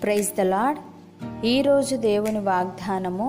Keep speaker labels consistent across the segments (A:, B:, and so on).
A: praise the lord ఈరోజు దేవుని వాగ్దానము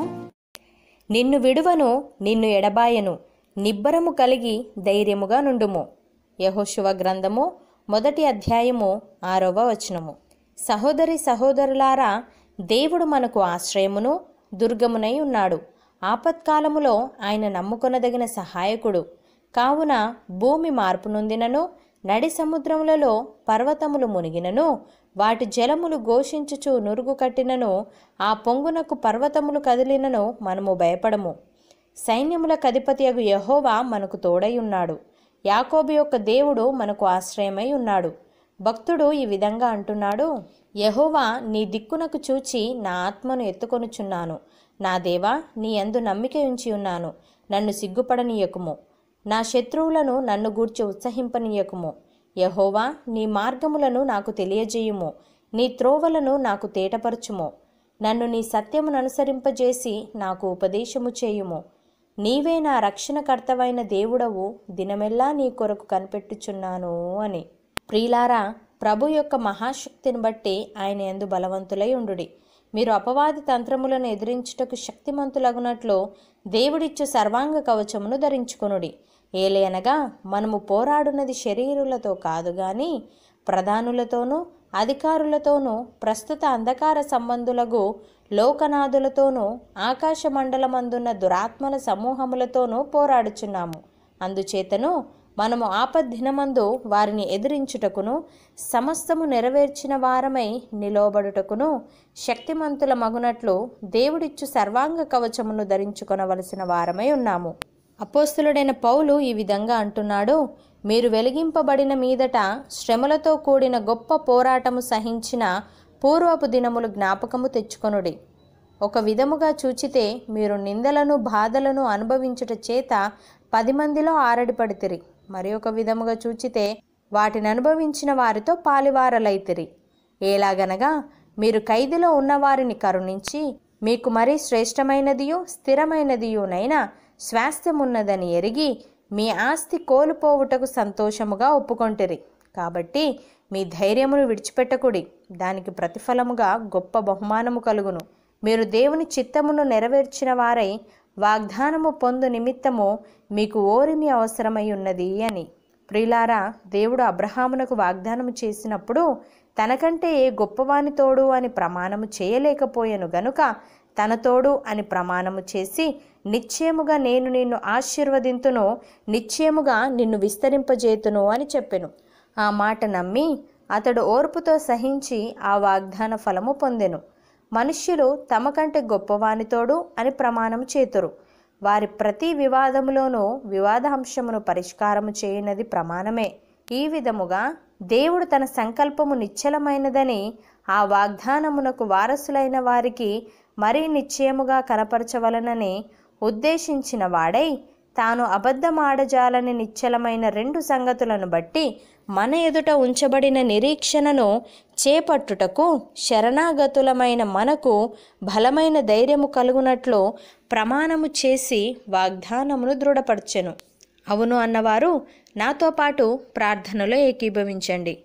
A: నిన్ను విడువను నిన్ను ఎడబాయను నిబ్బరము కలిగి ధైర్యముగా నుండుము యహోశువ గ్రంథము మొదటి అధ్యాయము ఆరవ వచనము సహోదరి సహోదరులారా దేవుడు మనకు ఆశ్రయమును దుర్గమునై ఉన్నాడు ఆపత్కాలములో ఆయన నమ్ముకొనదగిన సహాయకుడు కావున భూమి మార్పు నొందినను నడి సముద్రములలో పర్వతములు మునిగినను వాటి జలములు ఘోషించుచు నురుగు కట్టినను ఆ పొంగునకు పర్వతములు కదిలినను మనము భయపడము సైన్యముల కధిపతియగు యహోవా మనకు తోడై ఉన్నాడు యాకోబు యొక్క దేవుడు మనకు ఆశ్రయమై ఉన్నాడు భక్తుడు ఈ విధంగా అంటున్నాడు యహోవా నీ దిక్కునకు చూచి నా ఆత్మను ఎత్తుకొనుచున్నాను నా దేవా నీ యందు నమ్మిక ఉంచి ఉన్నాను నన్ను సిగ్గుపడనీయకుము నా శత్రువులను నన్ను గూర్చి ఉత్సహింపనీయకుము యహోవా నీ మార్గములను నాకు తెలియజేయుము నీ త్రోవలను నాకు తేటపరచుము నన్ను నీ సత్యమును అనుసరింపజేసి నాకు ఉపదేశము చేయుము నీవే నా రక్షణకర్తవైన దేవుడవు దినమెల్లా నీ కొరకు కనిపెట్టుచున్నాను అని ప్రియులారా ప్రభు యొక్క మహాశక్తిని బట్టి ఆయన ఎందు బలవంతులై ఉండుడి మీరు అపవాది తంత్రములను ఎదిరించుటకు శక్తిమంతులగునట్లు దేవుడిచ్చు సర్వాంగ కవచమును ధరించుకొనుడి ఏలేనగా మనము పోరాడున్నది శరీరులతో కాదు గాని ప్రధానులతోనూ అధికారులతోనూ ప్రస్తుత అంధకార సంబంధులకు లోకనాథులతోనూ ఆకాశ మండలమందున్న దురాత్మల సమూహములతోనూ పోరాడుచున్నాము అందుచేతను మనము ఆపద్దినమందు వారిని ఎదిరించుటకును సమస్తము నెరవేర్చిన వారమై నిలవబడుటకును శక్తిమంతుల మగునట్లు దేవుడిచ్చు సర్వాంగ కవచమును ధరించుకొనవలసిన వారమై ఉన్నాము అపోస్తులుడైన పౌలు ఈ విధంగా అంటున్నాడు మీరు వెలిగింపబడిన మీదట శ్రమలతో కూడిన గొప్ప పోరాటము సహించిన పూర్వపు దినములు జ్ఞాపకము తెచ్చుకొనుడి ఒక విధముగా చూచితే మీరు నిందలను బాధలను అనుభవించుట చేత పది మందిలో ఆరడిపడితిరి మరి ఒక విధముగా చూచితే వాటిని అనుభవించిన వారితో పాలివారలైతిరి ఎలాగనగా మీరు ఖైదులో ఉన్నవారిని కరుణించి మీకు మరీ శ్రేష్టమైనదియు స్థిరమైనదియునైనా స్వాస్థ్యమున్నదని ఎరిగి మీ ఆస్తి కోల్పోవుటకు సంతోషముగా ఒప్పుకొంటిరి కాబట్టి మీ ధైర్యమును విడిచిపెట్టకుడి దానికి ప్రతిఫలముగా గొప్ప బహుమానము కలుగును మీరు దేవుని చిత్తమును నెరవేర్చిన వారై వాగ్దానము పొందు నిమిత్తము మీకు ఓరిమి అవసరమై ఉన్నది అని ప్రియులారా దేవుడు అబ్రహామునకు వాగ్దానము చేసినప్పుడు తనకంటే ఏ గొప్పవాని తోడు అని ప్రమాణము చేయలేకపోయాను గనుక తన తోడు అని ప్రమాణము చేసి నిశ్చయముగా నేను నిన్ను ఆశీర్వదింతును నిశ్చయముగా నిన్ను విస్తరింపజేతును అని చెప్పెను ఆ మాట నమ్మి అతడు ఓర్పుతో సహించి ఆ వాగ్దాన ఫలము పొందెను మనుష్యులు తమ కంటే గొప్పవానితోడు అని ప్రమాణము చేతురు వారి ప్రతి వివాదములోనూ వివాదాంశమును పరిష్కారము చేయనది ప్రమాణమే ఈ విధముగా దేవుడు తన సంకల్పము నిశ్చలమైనదని ఆ వాగ్దానమునకు వారసులైన వారికి మరీ నిశ్చయముగా కనపరచవలనని ఉద్దేశించిన వాడై తాను అబద్ధమాడజాలని నిశ్చలమైన రెండు సంగతులను బట్టి మన ఎదుట ఉంచబడిన నిరీక్షణను చేపట్టుటకు శరణాగతులమైన మనకు బలమైన ధైర్యము కలుగునట్లు ప్రమాణము చేసి వాగ్దానమును దృఢపరచెను అవును అన్నవారు నాతో పాటు ప్రార్థనలో ఏకీభవించండి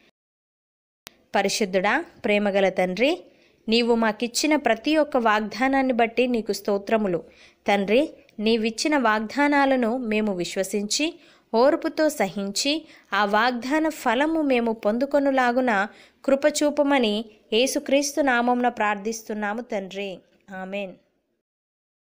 A: పరిశుద్ధుడా ప్రేమగల తండ్రి నీవు మాకిచ్చిన ప్రతి ఒక్క వాగ్దానాన్ని బట్టి నీకు స్తోత్రములు తండ్రి నీవిచ్చిన వాగ్దానాలను మేము విశ్వసించి ఓర్పుతో సహించి ఆ వాగ్దాన ఫలము మేము పొందుకొనులాగున కృపచూపమని యేసుక్రీస్తు నామంన ప్రార్థిస్తున్నాము తండ్రి ఆమెన్